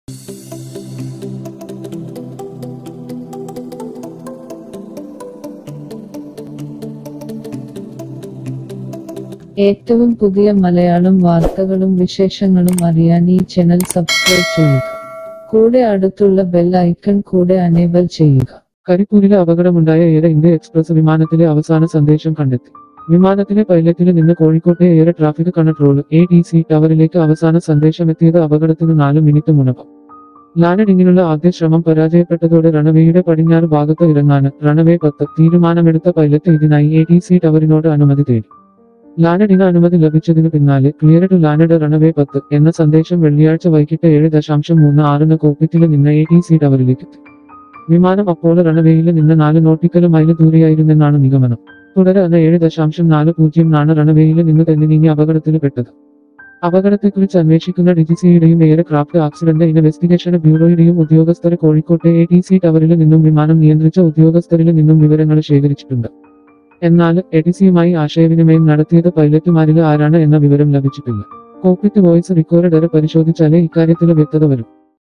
ഏറ്റവും പുതിയ മലയാളം വാർത്തകളും വിശേഷങ്ങളും അറിയാൻ ഈ ചാനൽ സബ്സ്ക്രൈബ് ചെയ്യുക കൂടെ അടുത്തുള്ള ബെൽ ഐക്കൺ കൂടെ അനേബിൾ ചെയ്യുക കരിപ്പൂരിലെ അപകടമുണ്ടായ എയർ ഇന്ത്യ എക്സ്പ്രസ് വിമാനത്തിലെ അവസാന സന്ദേശം കണ്ടെത്തി വിമാനത്തിലെ പൈലറ്റിൽ നിന്ന് കോഴിക്കോട്ടെ air traffic control A T C ടവറിലേക്ക് അവസാന സന്ദേശമെത്തിയത് അപകടത്തിന് നാല് മിനിറ്റ് മുനകം ലാൻഡിങ്ങിനുള്ള ആദ്യ ശ്രമം പരാജയപ്പെട്ടതോടെ റണവേയുടെ പടിഞ്ഞാറ് ഭാഗത്ത് ഇറങ്ങാൻ റണവേ പത്ത് തീരുമാനമെടുത്ത പൈലറ്റ് ഇതിനായി എ ടി സി ടവറിനോട് അനുമതി തേടി ലാൻഡിന് അനുമതി ലഭിച്ചതിനു പിന്നാലെ ക്ലിയർ ടു ലാൻഡ് റണവേ പത്ത് എന്ന സന്ദേശം വെള്ളിയാഴ്ച വൈകിട്ട് ഏഴ് ദശാംശം മൂന്ന് ആറിന് കോക്പിറ്റിൽ നിന്ന് എ ടി സി ടവറിലേക്ക് എത്തി വിമാനം അപ്പോൾ റൺവേയിൽ നിന്ന് നാല് നോട്ടിക്കൽ മൈൽ ദൂരെയായിരുന്നെന്നാണ് നിഗമനം തുടരെ അന്ന് ഏഴ് ദശാംശം നാല് പൂജ്യം നാണ് റൺവേയിൽ നിന്ന് തന്നെ നീങ്ങി അപകടത്തിൽ പെട്ടത് അപകടത്തെക്കുറിച്ച് അന്വേഷിക്കുന്ന ഡിജിസിയുടെയും എയർ ക്രാഫ്റ്റ് ആക്സിഡന്റ് ഇൻവെസ്റ്റിഗേഷൻ ബ്യൂറോയുടെയും ഉദ്യോഗസ്ഥർ കോഴിക്കോട്ടെ എ ടി സി ടവറിൽ നിന്നും വിമാനം നിയന്ത്രിച്ച ഉദ്യോഗസ്ഥരിൽ നിന്നും വിവരങ്ങൾ ശേഖരിച്ചിട്ടുണ്ട് എന്നാൽ എഡിസിയുമായി ആശയവിനിമയം നടത്തിയത് പൈലറ്റുമാരിൽ ആരാണ് എന്ന വിവരം ലഭിച്ചിട്ടില്ല കോക്പിറ്റ് വോയിസ് റിക്കോർഡർ പരിശോധിച്ചാലേ ഇക്കാര്യത്തിൽ വ്യക്തത വരും